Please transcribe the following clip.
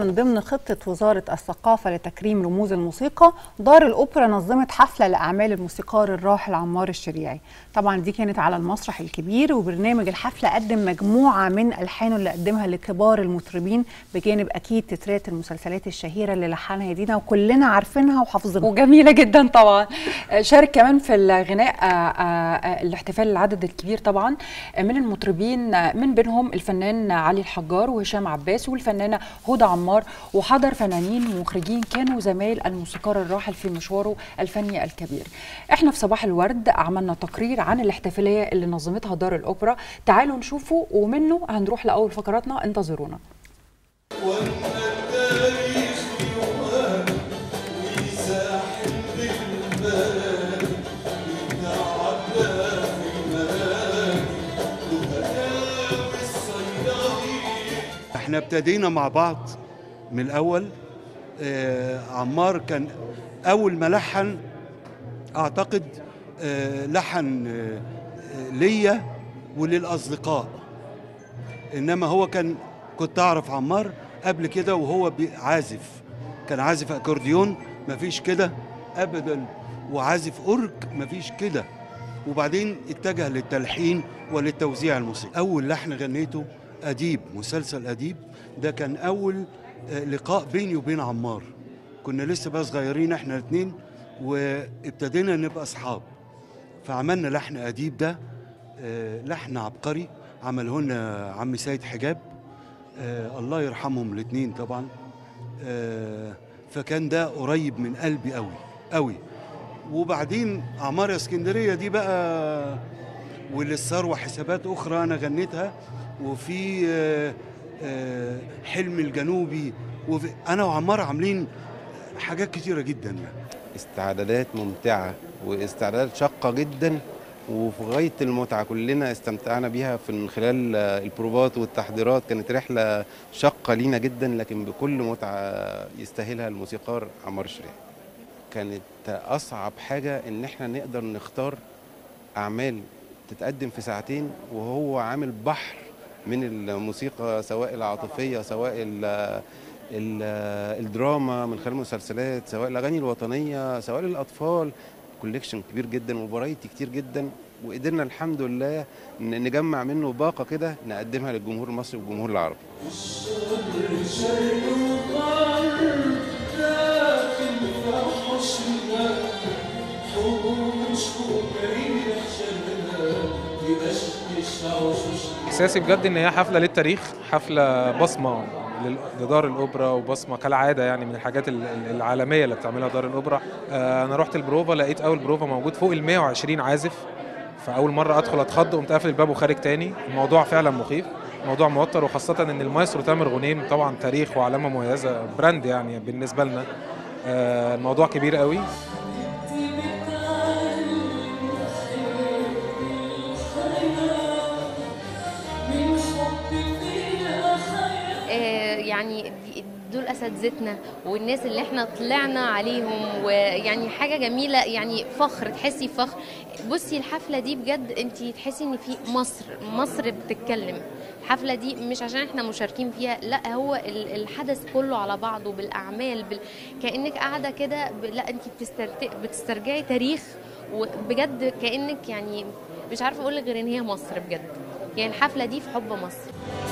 من ضمن خطة وزارة الثقافة لتكريم رموز الموسيقى دار الأوبرا نظمت حفلة لأعمال الموسيقار الراحل عمار الشريعي طبعا دي كانت على المسرح الكبير وبرنامج الحفلة قدم مجموعة من ألحانه اللي قدمها لكبار المطربين بجانب أكيد تترات المسلسلات الشهيرة اللي لحنها يا دينا وكلنا عارفينها وحافظينها وجميله جدا طبعا شارك كمان في الغناء آه، آه، الاحتفال العدد الكبير طبعا آه، من المطربين آه، من بينهم الفنان علي الحجار وهشام عباس والفنانه هدى عمار وحضر فنانين ومخرجين كانوا زمايل الموسيقار الراحل في مشواره الفني الكبير احنا في صباح الورد عملنا تقرير عن الاحتفاليه اللي نظمتها دار الاوبرا تعالوا نشوفه ومنه هنروح لاول فقراتنا انتظرونا احنا ابتدينا مع بعض من الاول آه عمار كان اول ما لحن اعتقد آه لحن آه آه، ليا وللاصدقاء انما هو كان كنت اعرف عمار قبل كده وهو بي- عازف كان عازف اكورديون مفيش كده ابدا وعازف اورج مفيش كده وبعدين اتجه للتلحين وللتوزيع الموسيقي اول لحن غنيته اديب مسلسل اديب ده كان اول آه، لقاء بيني وبين عمار كنا لسه بقى صغيرين احنا الاثنين وابتدينا نبقى اصحاب فعملنا لحن اديب ده آه، لحن عبقري عمله لنا عم سيد حجاب آه، الله يرحمهم الاثنين طبعا آه، فكان ده قريب من قلبي قوي قوي وبعدين عمارة اسكندرية دي بقى وللثروة حسابات أخرى أنا غنيتها وفي آه، آه، حلم الجنوبي وفي أنا وعمار عاملين حاجات كتيرة جدا يعني استعدادات ممتعة واستعدادات شاقة جدا وفي غاية المتعة كلنا استمتعنا بيها في من خلال آه، البروفات والتحضيرات كانت رحلة شاقة لينا جدا لكن بكل متعة يستاهلها الموسيقار عمار الشريعي كانت أصعب حاجة إن إحنا نقدر نختار أعمال تتقدم في ساعتين وهو عامل بحر من الموسيقى سواء العاطفية سواء ال ال الدراما من خلال المسلسلات سواء الأغاني الوطنية سواء للأطفال كوليكشن كبير جدا وفرايتي كتير جدا وقدرنا الحمد لله ن- نجمع منه باقة كده نقدمها للجمهور المصري والجمهور العربي احساسي بجد ان هي حفله للتاريخ حفله بصمه لل- لدار الاوبرا وبصمه كالعاده يعني من الحاجات ال- ال- العالميه اللي بتعملها دار الاوبرا آه، انا رحت البروفا لقيت اول بروفا موجود فوق ال 120 عازف فاول مره ادخل اتخض قمت قافل الباب وخارج تاني الموضوع فعلا مخيف موضوع موتر وخاصه ان المايسترو تامر غنيم طبعا تاريخ وعلامه مميزه براند يعني بالنسبه لنا آه، الموضوع كبير قوي آه، يعني دي- دول اساتذتنا والناس اللي احنا طلعنا عليهم ويعني حاجه جميله يعني فخر تحسي فخر بصي الحفله دي بجد انت تحسي ان في مصر مصر بتتكلم الحفله دي مش عشان احنا مشاركين فيها لا هو ال- الحدث كله على بعضه بالاعمال بال... كانك قاعده كده ب... لا انت بتسترت... بتسترجعي تاريخ وبجد كانك يعني مش عارفه اقول لك غير ان هي مصر بجد يعني الحفله دي في حب مصر